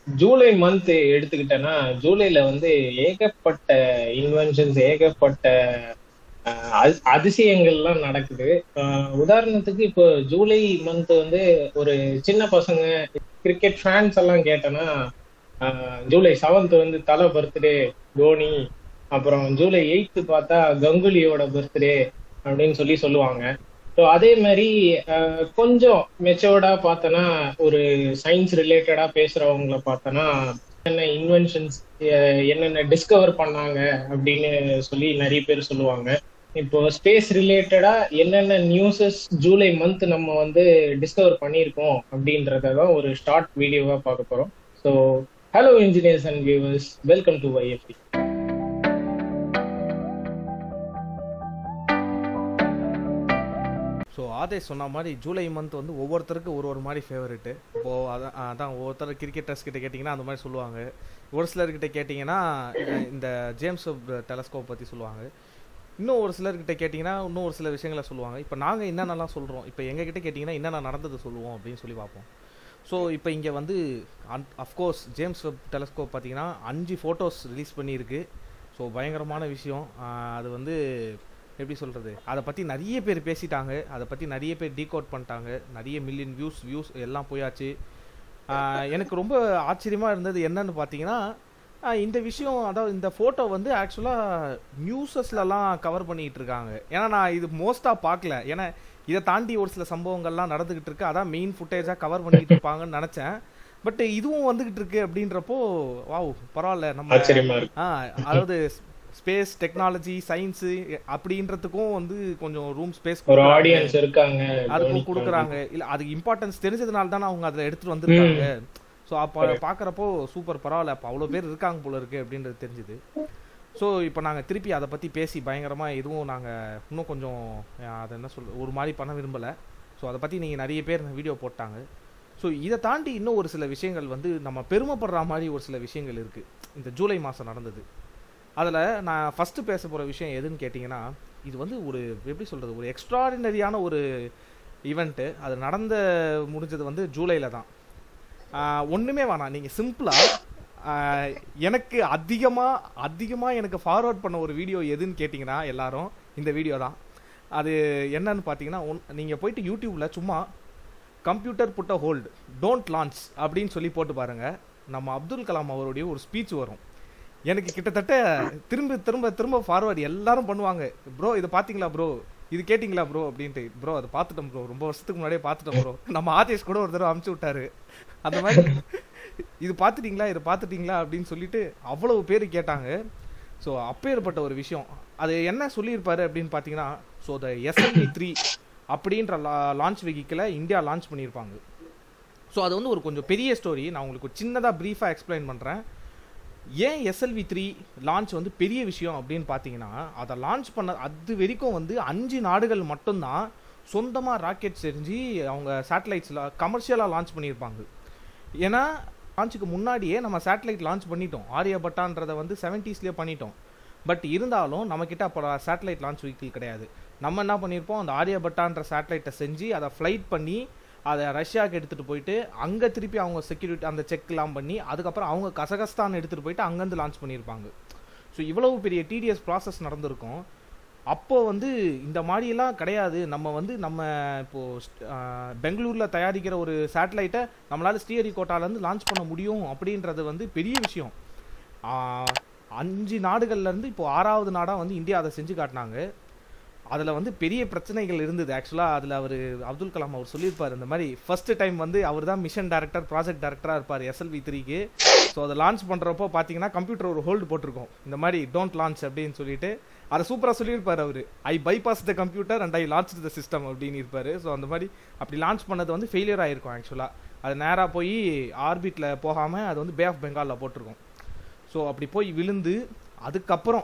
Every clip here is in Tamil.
ஜூலை மந்த் எடுத்துக்கிட்டேன்னா ஜூலைல வந்து ஏகப்பட்ட இன்வென்ஷன்ஸ் ஏகப்பட்ட அஹ், அதி- அதிசயங்கள்லாம் நடக்குது அஹ், உதாரணத்துக்கு இப்போ ஜூலை மந்த் வந்து ஒரு சின்ன பசங்க கிரிக்கெட் ஃபேன்ஸ் எல்லாம் கேட்டேன்னா அஹ், ஜூலை செவன்த் வந்து தலை பர்த்டே தோனி அப்புறம் ஜூலை எயித்து பார்த்தா கங்குலியோட பர்த்டே அப்படின்னு சொல்லி சொல்லுவாங்க ஸோ அதே மாதிரி அஹ், கொஞ்சம் மெச்சோர்டா பார்த்தோன்னா ஒரு சயின்ஸ் ரிலேட்டடா பேசுறவங்கள பார்த்தோன்னா என்னென்ன இன்வென்ஷன்ஸ் என்னென்ன டிஸ்கவர் பண்ணாங்க அப்படின்னு சொல்லி நிறைய பேர் சொல்லுவாங்க இப்போ ஸ்பேஸ் ரிலேட்டடா என்னென்ன நியூஸஸ் ஜூலை மந்த் நம்ம வந்து டிஸ்கவர் பண்ணியிருக்கோம் அப்படின்றத தான் ஒரு ஷார்ட் வீடியோவா பார்க்க போறோம் so hello engineers and viewers welcome to YFP so Adesh சொன்ன மாதிரி ஜூலை மந்த் வந்து ஒவ்வொருத்தருக்கும் ஒரு ஒரு மாதிரி ஃபேவரெட்டு இப்போது அதான் அதான் ஒவ்வொருத்தர் கிரிக்கெட்டர்ஸ் கிட்ட கேட்டிங்கன்னா அந்த மாதிரி சொல்லுவாங்க ஒரு சிலர்கிட்ட கேட்டிங்கன்னா அஹ், இந்த ஜேம்ஸ் டெலஸ்கோப் பற்றி சொல்லுவாங்க இன்னும் ஒரு சிலர்கிட்ட கேட்டிங்கன்னா இன்னும் ஒரு சில விஷயங்களை சொல்லுவாங்க இப்போ நாங்கள் என்னென்னலாம் சொல்கிறோம் இப்போ எங்ககிட்ட கேட்டிங்கன்னா என்னென்ன நடந்தது சொல்லுவோம் அப்படின்னு சொல்லி பார்ப்போம் ஸோ இப்போ இங்கே வந்து அஃப்கோர்ஸ் ஜேம்ஸ் வெப் டெலஸ்கோப் பார்த்தீங்கன்னா அஞ்சு ஃபோட்டோஸ் ரிலீஸ் பண்ணியிருக்கு ஸோ பயங்கரமான விஷயம் ஆஹ் அது வந்து எப்படி சொல்கிறது அதை பற்றி நிறைய பேர் பேசிட்டாங்க அதை பற்றி நிறைய பேர் டீகோட் பண்ணிட்டாங்க நிறைய மில்லியன் வியூஸ் வியூஸ் எல்லாம் போயாச்சு ஆஹ் எனக்கு ரொம்ப ஆச்சரியமாக இருந்தது என்னன்னு பார்த்தீங்கன்னா ஆஹ் இந்த விஷயம் அதாவது இந்த ஃபோட்டோ வந்து ஆக்சுவலாக நியூஸஸ்லலாம் கவர் பண்ணிகிட்டு இருக்காங்க ஏன்னா நான் இது மோஸ்ட்டாக பார்க்கல ஏன்னா இதை தாண்டி ஒரு சில சம்பவங்கள்லாம் நடந்துகிட்டு இருக்கு அதான் மெயின் ஃபுட்டேஜாக கவர் பண்ணிட்டு இருப்பாங்கன்னு நினச்சேன் பட் இதுவும் வந்துகிட்டு இருக்கு அப்படின்றப்போ வாவ் பரவாயில்ல நம்ம ஆச்சரியமா இருக்கு ஆ அதாவது ஸ்பேஸ் டெக்னாலஜி சயின்ஸு அப்படின்றதுக்கும் வந்து கொஞ்சம் ரூம் ஸ்பேஸ் ஒரு ஆடியன்ஸ் இருக்காங்க அதுக்கும் கொடுக்குறாங்க இல்ல அதுக்கு இம்பார்ட்டன்ஸ் தெரிஞ்சதுனால தானே அவங்க அதில் எடுத்துட்டு வந்திருக்காங்க ஸோ அப்போ பார்க்குறப்போ சூப்பர் பரவாயில்ல அப்போ அவ்வளோ பேர் இருக்காங்க போல இருக்கு அப்படின்றது தெரிஞ்சுது ஸோ இப்போ நாங்கள் திருப்பி அதை பற்றி பேசி பயங்கரமாக எதுவும் நாங்கள் இன்னும் கொஞ்சம் அஹ், அதை என்ன சொல் ஒரு மாதிரி பண்ண விரும்பலை ஸோ அதை பற்றி நீங்கள் நிறைய பேர் வீடியோ போட்டாங்க ஸோ இதை தாண்டி இன்னும் ஒரு சில விஷயங்கள் வந்து நம்ம பெருமைப்படுற மாதிரி ஒரு சில விஷயங்கள் இருக்குது இந்த ஜூலை மாதம் நடந்தது அதில் நான் ஃபஸ்ட்டு பேச போகிற விஷயம் எதுன்னு கேட்டிங்கன்னா இது வந்து ஒரு எப்படி சொல்கிறது ஒரு எக்ஸ்ட்ராடினரியான ஒரு ஈவெண்ட்டு அது நடந்த முடிஞ்சது வந்து ஜூலையில் தான் ஆஹ் ஒண்ணுமே வேணாம் நீங்கள் சிம்பிளாக எனக்கு அதிகமாக அதிகமாக எனக்கு ஃபார்வர்ட் பண்ண ஒரு வீடியோ எதுன்னு கேட்டிங்கன்னா எல்லாரும் இந்த வீடியோ தான் அது என்னன்னு பார்த்தீங்கன்னா ஒன் நீங்கள் போயிட்டு யூடியூப்பில் சும்மா கம்ப்யூட்டர் புட்ட ஹோல்டு டோன்ட் லான்ச் அப்படின்னு சொல்லி போட்டு பாருங்க நம்ம அப்துல் கலாம் அவருடைய ஒரு ஸ்பீச் வரும் எனக்கு கிட்டத்தட்ட திரும்ப திரும்ப திரும்ப ஃபார்வர்டு எல்லாரும் பண்ணுவாங்க ப்ரோ இதை பார்த்தீங்களா ப்ரோ இது கேட்டிங்களா ப்ரோ அப்படின்ட்டு ப்ரோ அதை பார்த்துட்டோம் ப்ரோ ரொம்ப வருஷத்துக்கு முன்னாடியே பார்த்துட்டோம் ப்ரோ நம்ம ஆதேஷ் கூட ஒரு தடவை அமுச்சு விட்டாரு அந்த மாதிரி இது பார்த்துட்டீங்களா இதை பார்த்துட்டீங்களா அப்படின்னு சொல்லிட்டு அவ்வளவு பேர் கேட்டாங்க ஸோ அப்பேற்பட்ட ஒரு விஷயம் அது என்ன சொல்லியிருப்பாரு அப்படின்னு பார்த்தீங்கன்னா ஸோ த எஸ்எல்வி த்ரீ அப்படின்ற லான்ச் வெஹிக்கிளை இந்தியா லான்ச் பண்ணியிருப்பாங்க ஸோ அது வந்து ஒரு கொஞ்சம் பெரிய ஸ்டோரி நான் உங்களுக்கு ஒரு சின்னதாக ப்ரீஃபாக எக்ஸ்பிளைன் பண்ணுறேன் ஏன் எஸ்எல்வி த்ரீ லான்ச் வந்து பெரிய விஷயம் அப்படின்னு பார்த்தீங்கன்னா அதை லான்ச் பண்ண அது வரைக்கும் வந்து அஞ்சு நாடுகள் மட்டும்தான் சொந்தமாக ராக்கெட் செஞ்சு அவங்க சேட்டலைட்ஸில் கமர்ஷியலாக லான்ச் பண்ணியிருப்பாங்க ஏன்னா லான்ச்சுக்கு முன்னாடியே நம்ம சேட்டலைட் லான்ச் பண்ணிட்டோம் ஆரியபட்டான்றதை வந்து செவன்ட்டீஸ்லேயே பண்ணிட்டோம் பட் இருந்தாலும் நம்மக்கிட்ட அப்போ சேட்டலைட் லான்ச் வெஹிக்கிள் கிடையாது நம்ம என்ன பண்ணியிருப்போம் அந்த ஆரியபட்டான்ற சேட்டலைட்டை செஞ்சு அதை ஃப்ளைட் பண்ணி அதை ரஷ்யாவுக்கு எடுத்துகிட்டு போயிட்டு அங்கே திருப்பி அவங்க செக்யூரிட்டி அந்த செக்லாம் பண்ணி அதுக்கப்புறம் அவங்க கசகஸ்தான் எடுத்துகிட்டு போயிட்டு அங்கேருந்து லான்ச் பண்ணியிருப்பாங்க ஸோ இவ்வளவு பெரிய டிடிஎஸ் ப்ராசஸ் நடந்திருக்கும் அப்போ வந்து இந்த மாதிரிலாம் கிடையாது நம்ம வந்து நம்ம இப்போ ஆஹ், பெங்களூர்ல தயாரிக்கிற ஒரு சேட்டலைட்டை நம்மளால ஸ்ரீஹரிகோட்டாலேருந்து லான்ச் பண்ண முடியும் அப்படின்றது வந்து பெரிய விஷயம் ஆஹ், அஞ்சு நாடுகள்ல இருந்து இப்போ ஆறாவது நாடா வந்து இந்தியா அதை செஞ்சு காட்டினாங்க அதில் வந்து பெரிய பிரச்சனைகள் இருந்தது ஆக்சுவலாக அதில் அவர் அப்துல் கலாம் அவர் சொல்லியிருப்பார் இந்த மாதிரி ஃபர்ஸ்ட் டைம் வந்து அவர் தான் மிஷன் டைரக்டர் ப்ராஜெக்ட் டைரக்டராக இருப்பார் எஸ்எல்வி த்ரீக்கு ஸோ அதை லான்ச் பண்ணுறப்போ பார்த்தீங்கன்னா கம்ப்யூட்டர் ஒரு ஹோல்டு போட்டிருக்கோம் இந்த மாதிரி டோன்ட் லான்ச் அப்படின்னு சொல்லிட்டு அதை சூப்பராக சொல்லியிருப்பார் அவர் I bypass the computer and I launch the system அப்படின்னு இருப்பார் ஸோ அந்த மாதிரி அப்படி லான்ச் பண்ணது வந்து ஃபெயிலியர் ஆயிருக்கும் ஆக்சுவலாக அது நேராக போய் ஆர்பிட்டில் போகாமல் அது வந்து பே ஆஃப் பெங்காலில் போட்டிருக்கோம் ஸோ அப்படி போய் விழுந்து அதுக்கப்புறம்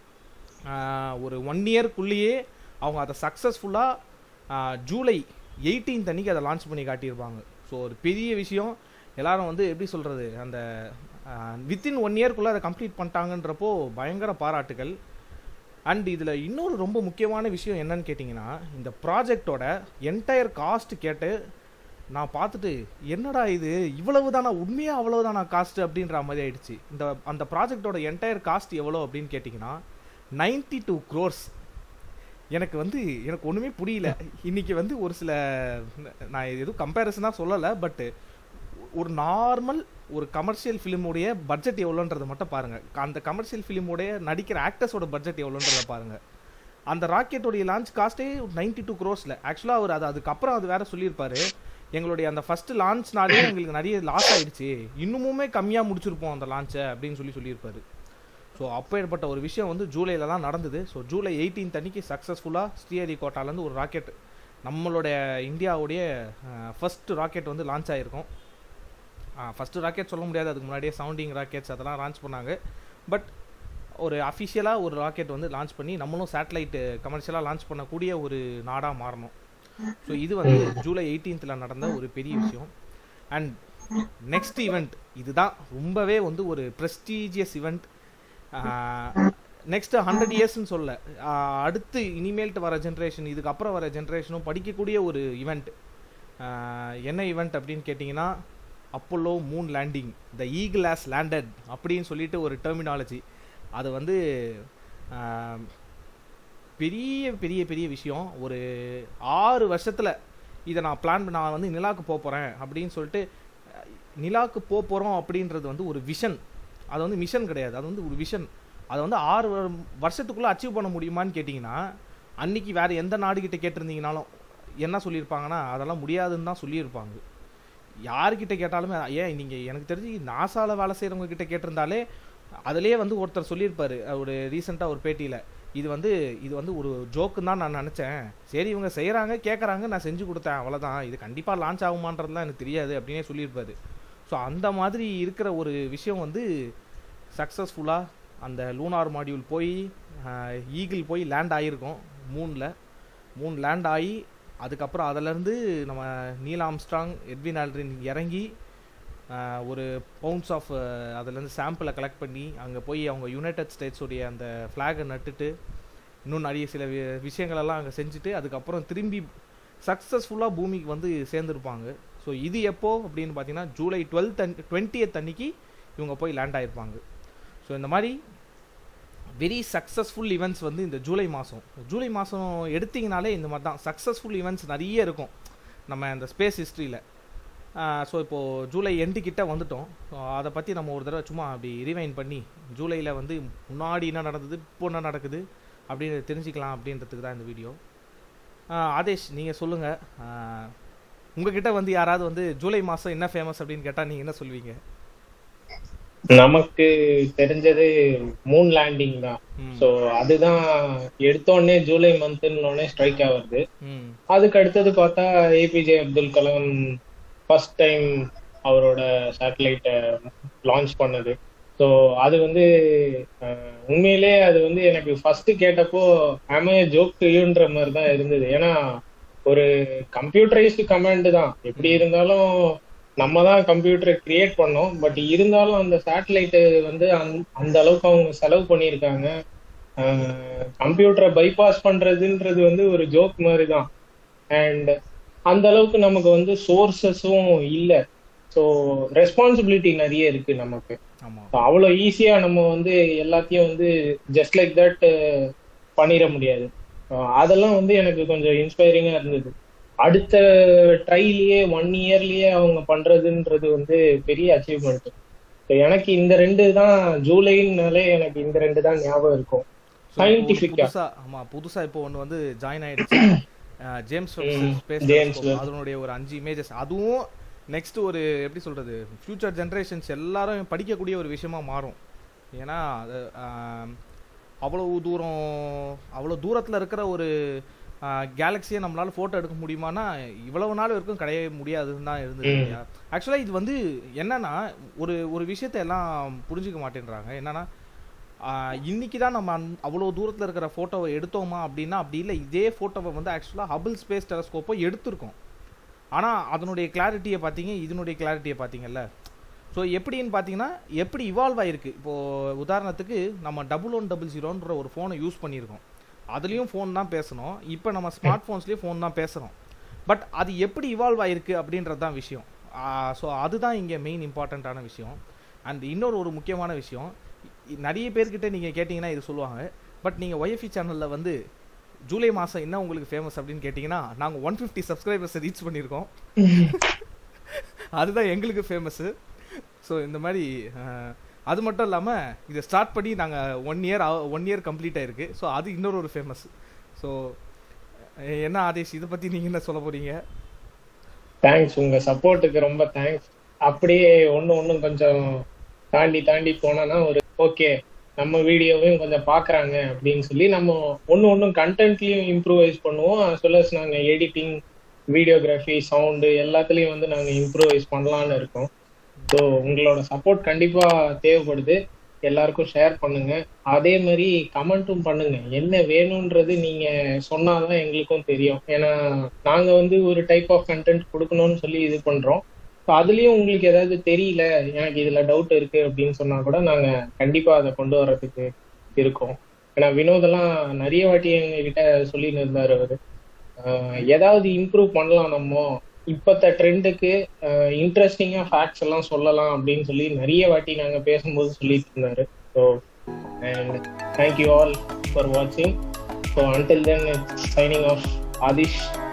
ஆஹ், ஒரு ஒன் இயர்க்குள்ளேயே அவங்க அதை சக்ஸஸ்ஃபுல்லாக ஜூலை 18th அன்னைக்கு அதை லான்ச் பண்ணி காட்டியிருப்பாங்க ஸோ ஒரு பெரிய விஷயம் எல்லாரும் வந்து எப்படி சொல்கிறது அந்த வித்தின் ஒன் இயர்க்குள்ளே அதை கம்ப்ளீட் பண்ணிட்டாங்கன்றப்போ பயங்கர பாராட்டுகள் அண்ட் இதில் இன்னொரு ரொம்ப முக்கியமான விஷயம் என்னன்னு கேட்டிங்கன்னா இந்த ப்ராஜெக்டோட என்டையர் காஸ்ட் கேட்டு நான் பார்த்துட்டு என்னடா இது இவ்வளவு தானா உண்மையா அவ்வளவுதானா காஸ்ட் அப்படின்ற மாதிரி ஆயிடுச்சு இந்த அந்த ப்ராஜெக்டோட என்டையர் காஸ்ட் எவ்வளோ அப்படின்னு கேட்டிங்கன்னா நைன்டி டூ க்ரோர்ஸ் எனக்கு வந்து எனக்கு ஒன்றுமே புரியல இன்னைக்கு வந்து ஒரு சில நான் எதுவும் கம்பேரிசனாக சொல்லலை பட்டு ஒரு நார்மல் ஒரு கமர்ஷியல் ஃபிலிமுடைய பட்ஜெட் எவ்வளோன்றதை மட்டும் பாருங்க அந்த கமர்ஷியல் ஃபிலிமுடைய நடிக்கிற ஆக்டர்ஸோட பட்ஜெட் எவ்வளோன்றதை பாருங்க அந்த ராக்கெட்டோடைய லான்ச் காஸ்ட்டே நைன்டி டூ க்ரோஸில் ஆக்சுவலாக அவர் அது அதுக்கப்புறம் அது வேற சொல்லியிருப்பாரு எங்களுடைய அந்த ஃபர்ஸ்ட் லான்ச்னாலே எங்களுக்கு நிறைய லாஸ் ஆயிடுச்சு இன்னுமுமே கம்மியாக முடிச்சிருப்போம் அந்த லான்ச்சை அப்படின்னு சொல்லி சொல்லியிருப்பாரு ஸோ அப்பேற்பட்ட ஒரு விஷயம் வந்து ஜூலையில் தான் நடந்தது ஸோ ஜூலை 18th அன்னைக்கு சக்ஸஸ்ஃபுல்லாக ஸ்ரீஹரிகோட்டாலேருந்து ஒரு ராக்கெட் நம்மளுடைய இந்தியாவுடைய ஃபர்ஸ்ட் ராக்கெட் வந்து லான்ச் ஆகிருக்கும் ஃபஸ்ட்டு ராக்கெட் சொல்ல முடியாது அதுக்கு முன்னாடியே சவுண்டிங் ராக்கெட்ஸ் அதெல்லாம் லான்ச் பண்ணாங்க பட் ஒரு அஃபிஷியலாக ஒரு ராக்கெட் வந்து லான்ச் பண்ணி நம்மளும் சேட்டலைட்டு கமர்ஷியலாக லான்ச் பண்ணக்கூடிய ஒரு நாடாக மாறணும் ஸோ இது வந்து ஜூலை 18th நடந்த ஒரு பெரிய விஷயம் அண்ட் நெக்ஸ்ட் ஈவெண்ட் இதுதான் ரொம்பவே வந்து ஒரு ப்ரெஸ்டீஜியஸ் ஈவெண்ட் நெக்ஸ்ட் ஹண்ட்ரட் இயர்ஸ்னு சொல்ல ஆஹ் அடுத்து இனிமேல்ட்டு வர ஜென்ரேஷன் இதுக்கப்புறம் வர ஜென்ரேஷனும் படிக்கக்கூடிய ஒரு ஈவெண்ட் என்ன ஈவெண்ட் அப்படின்னு கேட்டிங்கன்னா Apollo moon landing the eagle has landed அப்படின்னு சொல்லிட்டு ஒரு டெர்மினாலஜி அது வந்து ஆஹ், பெரிய பெரிய பெரிய விஷயம் ஒரு ஆறு வருஷத்தில் இதை நான் பிளான் நான் வந்து நிலாவுக்கு போக போகிறேன் அப்படின்னு சொல்லிட்டு அஹ், நிலாவுக்கு போக போகிறோம் அப்படின்றது வந்து ஒரு விஷன் அது வந்து மிஷன் கிடையாது அது வந்து ஒரு விஷன் அதை வந்து ஆறு வரு- வருஷத்துக்குள்ள அச்சீவ் பண்ண முடியுமான்னு கேட்டிங்கன்னா அன்னைக்கு வேற எந்த நாடுகிட்ட கேட்டிருந்தீங்கனாலும் என்ன சொல்லியிருப்பாங்கன்னா அதெல்லாம் முடியாதுன்னு தான் சொல்லியிருப்பாங்க யார்கிட்ட கேட்டாலுமே ஏன் நீங்கள் எனக்கு தெரிஞ்சு நாசால வேலை செய்கிறவங்க கிட்ட கேட்டிருந்தாலே அதுலேயே வந்து ஒருத்தர் சொல்லியிருப்பாரு ஒரு ரீசெண்டாக ஒரு பேட்டியில் இது வந்து இது வந்து ஒரு ஜோக்குன்னு தான் நான் நினச்சேன் சரி இவங்க செய்கிறாங்க கேட்குறாங்க நான் செஞ்சு கொடுத்தேன் அவ்வளோதான் இது கண்டிப்பாக லான்ச் ஆகுமான்றதுலாம் எனக்கு தெரியாது அப்படின்னே சொல்லியிருப்பாரு ஸோ அந்த மாதிரி இருக்கிற ஒரு விஷயம் வந்து சக்ஸஸ்ஃபுல்லாக அந்த லூனார் மாடியூல் போய் ஈகிள் போய் லேண்ட் ஆகியிருக்கோம் மூணில் மூன் லேண்ட் ஆகி அதுக்கப்புறம் அதிலேருந்து நம்ம நீல் ஆம்ஸ்ட்ராங் எட்வின் ஆல்ட்ரின் இறங்கி ஆஹ், ஒரு பவுண்ட்ஸ் ஆஃப் அதுலேருந்து சாம்பிளை கலெக்ட் பண்ணி அங்கே போய் அவங்க யுனைடெட் ஸ்டேட்ஸுடைய அந்த ஃப்ளாகை நட்டுட்டு இன்னும் நிறைய சில வி- விஷயங்களெல்லாம் அங்கே செஞ்சுட்டு அதுக்கப்புறம் திரும்பி சக்ஸஸ்ஃபுல்லாக பூமிக்கு வந்து சேர்ந்துருப்பாங்க ஸோ இது எப்போ அப்படின்னு பார்த்தீங்கன்னா ஜூலை டுவெல்த் அன் டுவெண்ட்டியத் அன்னைக்கு இவங்க போய் லேண்ட் ஆயிருப்பாங்க ஸோ இந்த மாதிரி வெரி சக்ஸஸ்ஃபுல் ஈவெண்ட்ஸ் வந்து இந்த ஜூலை மாதம் ஜூலை மாதம் எடுத்தீங்கனாலே இந்த மாதிரி தான் சக்ஸஸ்ஃபுல் ஈவெண்ட்ஸ் நிறைய இருக்கும் நம்ம இந்த ஸ்பேஸ் ஹிஸ்ட்ரியில் ஸோ இப்போது ஜூலை எண்டு கிட்ட வந்துட்டோம் ஸோ அதை பற்றி நம்ம ஒரு தடவை சும்மா அப்படி ரிவைன் பண்ணி ஜூலையில் வந்து முன்னாடி என்ன நடந்தது இப்போ என்ன நடக்குது அப்படின்னு தெரிஞ்சுக்கலாம் அப்படின்றதுக்கு தான் இந்த வீடியோ ஆதேஷ் நீங்கள் சொல்லுங்கள் உங்ககிட்ட வந்து யாராவது வந்து ஜூலை மாதம் என்ன ஃபேமஸ் அப்படின்னு கேட்டால் நீங்கள் என்ன சொல்வீங்க நமக்கு தெரிஞ்சது மூன் லேண்டிங் தான் ம். சோ அதுதான் எடுத்த உடனே ஜூலை மந்த்னு ஸ்ட்ரைக் ஆகுது ம் அதுக்கு அடுத்தது பார்த்தா A P J Abdul Kalam first time அவரோட சேட்டலைட்டை லான்ச் பண்ணது ஸோ அது வந்து அஹ், உண்மையிலே அது வந்து எனக்கு ஃபர்ஸ்ட் கேட்டப்போ ஆமே ஜோக் யூன்ற மாதிரி தான் இருந்தது ஏன்னா ஒரு கம்ப்யூட்டரைஸ்டு கமாண்ட் தான் எப்படி இருந்தாலும் நம்ம தான் கம்ப்யூட்டரை கிரியேட் பண்ணோம் பட் இருந்தாலும் அந்த சேட்டலைட்டு வந்து அந்த- அந்த அளவுக்கு அவங்க செலவு பண்ணியிருக்காங்க கம்ப்யூட்டரை பைபாஸ் பண்றதுன்றது வந்து ஒரு ஜோக் மாதிரி தான் அண்ட் அந்த அளவுக்கு நமக்கு வந்து சோர்சஸும் இல்லை ஸோ ரெஸ்பான்சிபிலிட்டி நிறைய இருக்கு நமக்கு ஆமாம் So, அவ்வளோ ஈஸியா நம்ம வந்து எல்லாத்தையும் வந்து ஜஸ்ட் லைக் தட் பண்ணிட முடியாது So, அதெல்லாம் வந்து எனக்கு கொஞ்சம் இன்ஸ்பைரிங்கா இருந்தது அடுத்த ட்ரைலயே ஒன் இயர்லயே அவங்க பண்றதுன்றது வந்து பெரிய அச்சீவ்மெண்ட் எனக்கு இந்த ரெண்டு தான் ஜூலைனாலே எனக்கு இந்த ரெண்டு தான் ஞாபகம் இருக்கும் So, இப்போ ஒரு Scientific-ஆ. புதுசா ஆமா புதுசா இப்போ ஒன்னு வந்து ஜாயின் ஆயிடுச்சு ah, James Webb hmm, space James telescope. Webb. அதனுடைய ஒரு அஞ்சு இமேஜஸ் அதுவும் நெக்ஸ்ட் ஒரு எப்படி சொல்றது ஃபியூச்சர் ஜெனரேஷன்ஸ் எல்லாரும் படிக்கக்கூடிய ஒரு விஷயமா மாறும் ஏன்னா அது ஆம், அவ்வளவு தூரம் அவ்வளவு தூரத்துல இருக்கிற ஒரு கேலக்சியை நம்மளால போட்டோ எடுக்க முடியுமானா இவ்வளவு நாள் வரைக்கும் கிடையவே முடியாதுன்னு தான் இருந்தது ம். இல்லையா ஆக்சுவலா இது வந்து என்னன்னா ஒரு ஒரு விஷயத்தை எல்லாம் புரிஞ்சுக்க மாட்டேன்றாங்க என்னன்னா ஆஹ் இன்னைக்கு தான் நம்ம அந்த- அவ்வளோ தூரத்தில் இருக்கிற ஃபோட்டோவை எடுத்தோமா அப்படின்னா அப்படி இல்லை இதே ஃபோட்டோவை வந்து ஆக்சுவலாக ஹபிள் ஸ்பேஸ் டெலஸ்கோப்பை எடுத்திருக்கோம் ஆனால் அதனுடைய கிளாரிட்டியை பார்த்தீங்க இதனுடைய கிளாரிட்டியை பார்த்தீங்கல்ல ஸோ எப்படின்னு பார்த்தீங்கன்னா எப்படி இவால்வ் ஆயிருக்கு இப்போது உதாரணத்துக்கு நம்ம டபுள் ஒன் டபுள் ஜீரோன்ற ஒரு ஃபோனை யூஸ் பண்ணியிருக்கோம் அதுலேயும் ஃபோன் தான் பேசணும் இப்போ நம்ம ஸ்மார்ட் ஃபோன்ஸ்லேயும் ஃபோன் தான் பேசுகிறோம் பட் அது எப்படி இவால்வ் ஆயிருக்கு அப்படின்றது தான் விஷயம் ஸோ அதுதான் இங்கே மெயின் இம்பார்ட்டண்ட்டான விஷயம் அண்ட் இன்னொரு ஒரு முக்கியமான விஷயம் இ- நிறைய பேர்கிட்ட நீங்கள் கேட்டிங்கன்னா இது சொல்லுவாங்க பட் நீங்கள் ஒய்எஃபி சேனலில் வந்து ஜூலை மாதம் என்ன உங்களுக்கு ஃபேமஸ் அப்படின்னு கேட்டிங்கன்னா நாங்கள் ஒன் ஃபிஃப்டி சப்ஸ்கிரைபர்ஸ் ரீச் பண்ணியிருக்கோம் அதுதான் எங்களுக்கு ஃபேமஸ்ஸு ஸோ இந்த மாதிரி அஹ், அது மட்டும் இல்லாமல் இதை ஸ்டார்ட் பண்ணி நாங்கள் one year one year complete ஆயிருக்கு ஸோ அது இன்னொரு ஒரு ஃபேமஸ் ஸோ என்ன ஆதேஷ் இதை பற்றி நீங்கள் என்ன சொல்ல போகிறீங்க தேங்க்ஸ் உங்க சப்போர்ட்டுக்கு ரொம்ப தேங்க்ஸ் அப்படியே ஒண்ணு ஒண்ணும் கொஞ்சம் தாண்டி தாண்டி போனோம்னா ஒரு ஓகே நம்ம வீடியோவையும் கொஞ்சம் பாக்குறாங்க அப்படின்னு சொல்லி நம்ம ஒண்ணு ஒண்ணும் கண்டென்ட்லயும் இம்ப்ரூவைஸ் பண்ணுவோம் as well as நாங்க எடிட்டிங் வீடியோகிராஃபி சவுண்டு எல்லாத்துலயும் வந்து நாங்க இம்ப்ரூவைஸ் பண்ணலாம்னு இருக்கோம் ஸோ உங்களோட சப்போர்ட் கண்டிப்பா தேவைப்படுது எல்லாருக்கும் ஷேர் பண்ணுங்க அதே மாதிரி கமெண்ட்டும் பண்ணுங்க என்ன வேணும்ன்றது நீங்க சொன்னாதான் எங்களுக்கும் தெரியும் ஏன்னா நாங்க வந்து ஒரு டைப் ஆஃப் கண்டென்ட் கொடுக்கணும்னு சொல்லி இது பண்றோம் ஸோ அதுலயும் உங்களுக்கு ஏதாவது தெரியல எனக்கு இதுல டவுட் இருக்கு அப்படின்னு சொன்னா கூட நாங்க கண்டிப்பா அதை கொண்டு வர்றதுக்கு இருக்கோம் ஏன்னா வினோதெல்லாம் நிறைய வாட்டி எங்க கிட்ட சொல்லின்னு இருந்தாரு அவரு ஆஹ் ஏதாவது இம்ப்ரூவ் பண்ணலாம் நம்ம இப்பத்த ட்ரெண்டுக்கு இன்ட்ரெஸ்டிங்கா ஃபேக்ட்ஸ் எல்லாம் சொல்லலாம் அப்படின்னு சொல்லி நிறைய வாட்டி நாங்க பேசும்போது சொல்லிட்டு இருந்தாரு so and thank you all for வாட்சிங் so until then signing off Aadish